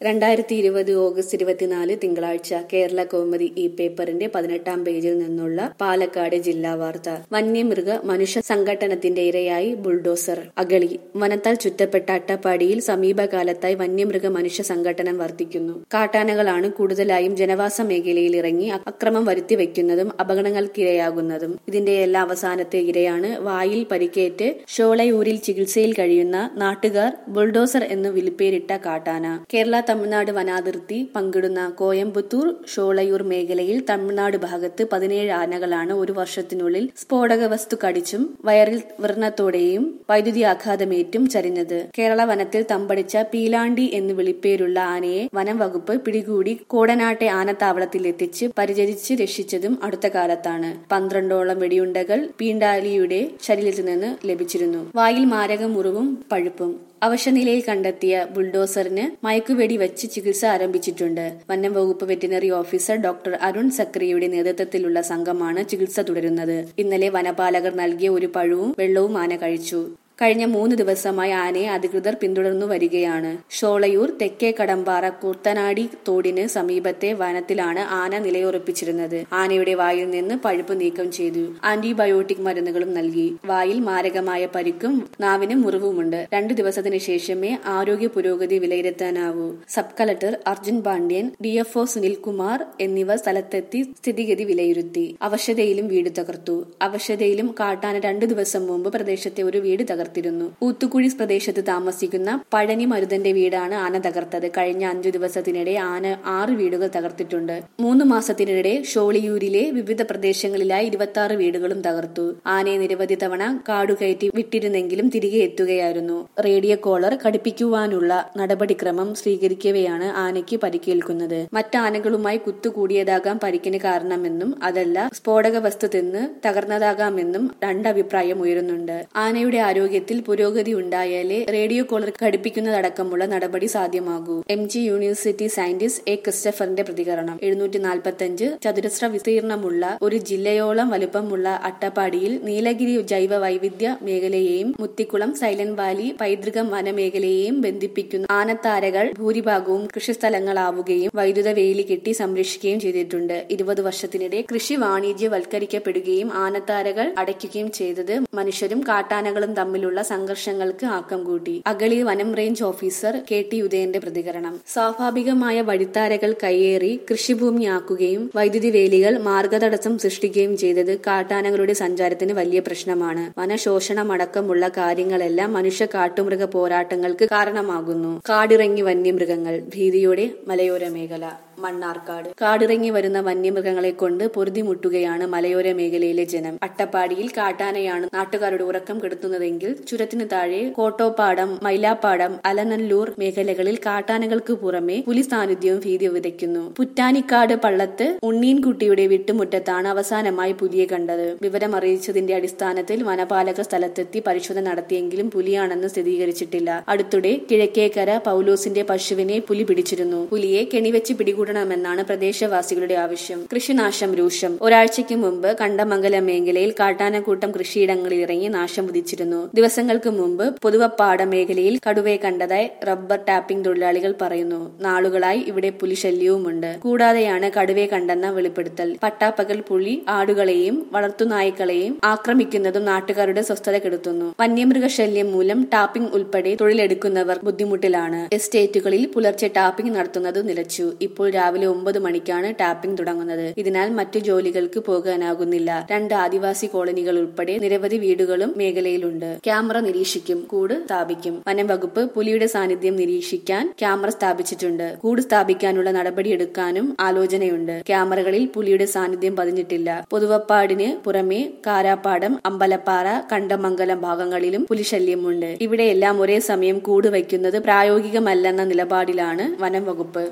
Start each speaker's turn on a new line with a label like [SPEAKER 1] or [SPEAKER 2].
[SPEAKER 1] രണ്ടായിരത്തി ഇരുപത് ഓഗസ്റ്റ് ഇരുപത്തിനാല് തിങ്കളാഴ്ച കേരള കൗമുദി ഈ പേപ്പറിന്റെ പതിനെട്ടാം പേജിൽ നിന്നുള്ള പാലക്കാട് ജില്ലാ വാർത്ത വന്യമൃഗ മനുഷ്യ സംഘട്ടനത്തിന്റെ ഇരയായി ബുൾഡോസർ അഗളി വനത്താൽ ചുറ്റപ്പെട്ട അട്ടപ്പാടിയിൽ സമീപകാലത്തായി വന്യമൃഗ മനുഷ്യ സംഘട്ടനം വർദ്ധിക്കുന്നു കാട്ടാനകളാണ് കൂടുതലായും ജനവാസ മേഖലയിൽ ഇറങ്ങി അക്രമം വരുത്തി വയ്ക്കുന്നതും അപകടങ്ങൾക്കിരയാകുന്നതും ഇതിന്റെ എല്ലാ അവസാനത്തെ ഇരയാണ് വായിൽ പരിക്കേറ്റ് ഷോളയൂരിൽ ചികിത്സയിൽ കഴിയുന്ന നാട്ടുകാർ ബുൾഡോസർ എന്ന് വിളിപ്പേരിട്ട കാട്ടാന കേരള തമിഴ്നാട് വനാതിർത്തി പങ്കിടുന്ന കോയമ്പത്തൂർ ഷോളയൂർ മേഖലയിൽ തമിഴ്നാട് ഭാഗത്ത് പതിനേഴ് ആനകളാണ് ഒരു വർഷത്തിനുള്ളിൽ സ്ഫോടക വസ്തു കടിച്ചും വയറിൽ വ്രണത്തോടെയും വൈദ്യുതി ആഘാതമേറ്റും ചരിഞ്ഞത് കേരള വനത്തിൽ തമ്പടിച്ച പീലാണ്ടി എന്ന് വിളിപ്പേരുള്ള ആനയെ വനം വകുപ്പ് പിടികൂടി കോടനാട്ടെ ആനത്താവളത്തിൽ എത്തിച്ച് പരിചരിച്ച് രക്ഷിച്ചതും അടുത്ത കാലത്താണ് പന്ത്രണ്ടോളം വെടിയുണ്ടകൾ പീണ്ടാലിയുടെ ശരീരത്തിൽ നിന്ന് ലഭിച്ചിരുന്നു വായിൽ മാരക മുറിവും പഴുപ്പും അവശനിലയിൽ കണ്ടെത്തിയ ബുൾഡോസറിന് മയക്കുവെടി വെച്ച് ചികിത്സ ആരംഭിച്ചിട്ടുണ്ട് വനം വകുപ്പ് വെറ്റിനറി ഓഫീസർ ഡോക്ടർ അരുൺ സക്രിയയുടെ നേതൃത്വത്തിലുള്ള സംഘമാണ് ചികിത്സ തുടരുന്നത് ഇന്നലെ വനപാലകർ നൽകിയ ഒരു പഴവും വെള്ളവും ആന കഴിച്ചു കഴിഞ്ഞ മൂന്ന് ദിവസമായി ആനയെ അധികൃതർ പിന്തുടർന്നു വരികയാണ് ഷോളയൂർ തെക്കേ കടമ്പാറ കൂർത്തനാടി തോടിന് സമീപത്തെ വനത്തിലാണ് ആന നിലയുറപ്പിച്ചിരുന്നത് ആനയുടെ വായിൽ നിന്ന് പഴുപ്പ് നീക്കം ചെയ്തു ആന്റിബയോട്ടിക് മരുന്നുകളും നൽകി വായിൽ മാരകമായ പരിക്കും നാവിന് മുറിവുമുണ്ട് രണ്ടു ദിവസത്തിന് ശേഷമേ ആരോഗ്യ പുരോഗതി വിലയിരുത്താനാവൂ sub collector Arjun Pandian DFO Sunilkumar എന്നിവർ സ്ഥലത്തെത്തി സ്ഥിതിഗതി വിലയിരുത്തി അവശതയിലും വീട് തകർത്തു അവശതയിലും കാട്ടാന രണ്ടു ദിവസം മുമ്പ് പ്രദേശത്തെ ഒരു വീട് തകർത്തു തകർത്തിരുന്നു ഊത്തുക്കുഴി പ്രദേശത്ത് താമസിക്കുന്ന പഴനി മരുതന്റെ വീടാണ് ആന തകർത്തത് കഴിഞ്ഞ അഞ്ചു ദിവസത്തിനിടെ ആന ആറ് വീടുകൾ തകർത്തിട്ടുണ്ട് മൂന്ന് മാസത്തിനിടെ ഷോളിയൂരിലെ വിവിധ പ്രദേശങ്ങളിലായി ഇരുപത്തി ആറ് വീടുകളും തകർത്തു ആനയെ നിരവധി തവണ കാടുകയറ്റി വിട്ടിരുന്നെങ്കിലും തിരികെ എത്തുകയായിരുന്നു റേഡിയോ കോളർ ഘടിപ്പിക്കുവാനുള്ള നടപടിക്രമം സ്വീകരിക്കവെയാണ് ആനയ്ക്ക് പരിക്കേൽക്കുന്നത് മറ്റാനകളുമായി കുത്തുകൂടിയതാകാം പരിക്കിന് കാരണമെന്നും അതല്ല സ്ഫോടക വസ്തു തിന്ന് തകർന്നതാകാമെന്നും രണ്ടഭിപ്രായം ഉയരുന്നുണ്ട് ആനയുടെ ആരോഗ്യത്തിൽ പുരോഗതി ഉണ്ടായാലേ റേഡിയോ കോളർ ഘടിപ്പിക്കുന്നതടക്കമുള്ള നടപടി സാധ്യമാകൂ M G university scientist A ക്രിസ്റ്റഫറിന്റെ പ്രതികരണം എഴുന്നൂറ്റി നാൽപ്പത്തഞ്ച് ചതുരശ്ര വിസ്തീർണമുള്ള ഒരു ജില്ലയോളം വലുപ്പമുള്ള അട്ടപ്പാടിയിൽ നീലഗിരി ജൈവ വൈവിധ്യ മേഖലയെയും മുത്തിക്കുളം സൈലന്റ് വാലി പൈതൃക വനമേഖലയെയും ബന്ധിപ്പിക്കുന്ന ആനത്താരകൾ ഭൂരിഭാഗവും കൃഷിസ്ഥലങ്ങളാവുകയും വൈദ്യുത വേലി കെട്ടി സംരക്ഷിക്കുകയും ചെയ്തിട്ടുണ്ട് ഇരുപത് വർഷത്തിനിടെ കൃഷി വാണിജ്യവൽക്കരിക്കപ്പെടുകയും ആനത്താരകൾ അടയ്ക്കുകയും ചെയ്തത് മനുഷ്യരും കാട്ടാനകളും തമ്മിലുള്ള സംഘർഷങ്ങൾക്ക് ആക്കം കൂട്ടി അഗളി വനം റേഞ്ച് ഓഫീസർ കെ ടി ഉദയന്റെ പ്രതികരണം സ്വാഭാവികമായ വഴിത്താരകൾ കയ്യേറി കൃഷിഭൂമിയാക്കുകയും വൈദ്യുതി വേലികൾ മാർഗതടസ്സം സൃഷ്ടിക്കുകയും ചെയ്തത് കാട്ടാനകളുടെ സഞ്ചാരത്തിന് വലിയ പ്രശ്നമാണ് വനശോഷണമടക്കമുള്ള കാര്യങ്ങളെല്ലാം മനുഷ്യ കാട്ടുമൃഗ പോരാട്ടങ്ങൾക്ക് കാരണമാകുന്നു കാടിറങ്ങി വന്യമൃഗങ്ങൾ ഭീതിയോടെ മലയോര മേഖല മണ്ണാർക്കാട് കാടിറങ്ങി വരുന്ന വന്യമൃഗങ്ങളെ കൊണ്ട് പൊറുതിമുട്ടുകയാണ് മലയോര മേഖലയിലെ ജനം അട്ടപ്പാടിയിൽ കാട്ടാനയാണ് നാട്ടുകാരുടെ ഉറക്കം കെടുത്തുന്നതെങ്കിൽ ചുരത്തിനു താഴെ കോട്ടോപ്പാടം മൈലാപ്പാടം അലനല്ലൂർ മേഖലകളിൽ കാട്ടാനകൾക്ക് പുറമെ പുലി സാന്നിധ്യവും ഭീതി വിതയ്ക്കുന്നു പുറ്റാനിക്കാട് പള്ളത്ത് ഉണ്ണീൻകുട്ടിയുടെ വിട്ടുമുറ്റത്താണ് അവസാനമായി പുലിയെ കണ്ടത് വിവരം അറിയിച്ചതിന്റെ അടിസ്ഥാനത്തിൽ വനപാലക സ്ഥലത്തെത്തി പരിശോധന നടത്തിയെങ്കിലും പുലിയാണെന്ന് സ്ഥിരീകരിച്ചിട്ടില്ല അടുത്തിടെ കിഴക്കേക്കര പൗലോസിന്റെ പശുവിനെ പുലി പിടിച്ചിരുന്നു പുലിയെ കെണിവെച്ച് പിടികൂട കൂടണമെന്നാണ് പ്രദേശവാസികളുടെ ആവശ്യം കൃഷിനാശം രൂക്ഷം ഒരാഴ്ചയ്ക്ക് മുമ്പ് കണ്ടമംഗലം മേഖലയിൽ കാട്ടാനക്കൂട്ടം കൃഷിയിടങ്ങളിൽ ഇറങ്ങി നാശം വിധിച്ചിരുന്നു ദിവസങ്ങൾക്ക് മുമ്പ് പൊതുവപ്പാട മേഖലയിൽ കടുവയെ കണ്ടതായി റബ്ബർ ടാപ്പിംഗ് തൊഴിലാളികൾ പറയുന്നു നാളുകളായി ഇവിടെ പുലിശല്യവുമുണ്ട് കൂടാതെയാണ് കടുവയെ കണ്ടെന്ന വെളിപ്പെടുത്തൽ പട്ടാപ്പകൽ പുലി ആടുകളെയും വളർത്തുനായ്ക്കളെയും ആക്രമിക്കുന്നതും നാട്ടുകാരുടെ സ്വസ്ഥത കെടുത്തുന്നു വന്യമൃഗശല്യം മൂലം ടാപ്പിംഗ് ഉൾപ്പെടെ തൊഴിലെടുക്കുന്നവർ ബുദ്ധിമുട്ടിലാണ് എസ്റ്റേറ്റുകളിൽ പുലർച്ചെ ടാപ്പിംഗ് നടത്തുന്നത് നിലച്ചു ഇപ്പോൾ രാവിലെ ഒമ്പത് മണിക്കാണ് ടാപ്പിംഗ് തുടങ്ങുന്നത് ഇതിനാൽ മറ്റു ജോലികൾക്ക് പോകാനാകുന്നില്ല രണ്ട് ആദിവാസി കോളനികൾ ഉൾപ്പെടെ നിരവധി വീടുകളും മേഖലയിലുണ്ട് ക്യാമറ നിരീക്ഷിക്കും കൂട് സ്ഥാപിക്കും വനം വകുപ്പ് പുലിയുടെ സാന്നിധ്യം നിരീക്ഷിക്കാൻ ക്യാമറ സ്ഥാപിച്ചിട്ടുണ്ട് കൂട് സ്ഥാപിക്കാനുള്ള നടപടിയെടുക്കാനും ആലോചനയുണ്ട് ക്യാമറകളിൽ പുലിയുടെ സാന്നിധ്യം പതിഞ്ഞിട്ടില്ല പൊതുവപ്പാടിന് പുറമെ കാരാപ്പാടം അമ്പലപ്പാറ കണ്ടമംഗലം ഭാഗങ്ങളിലും പുലിശല്യമുണ്ട് ഇവിടെയെല്ലാം ഒരേ സമയം കൂട് വയ്ക്കുന്നത് പ്രായോഗികമല്ലെന്ന നിലപാടിലാണ് വനം വകുപ്പ്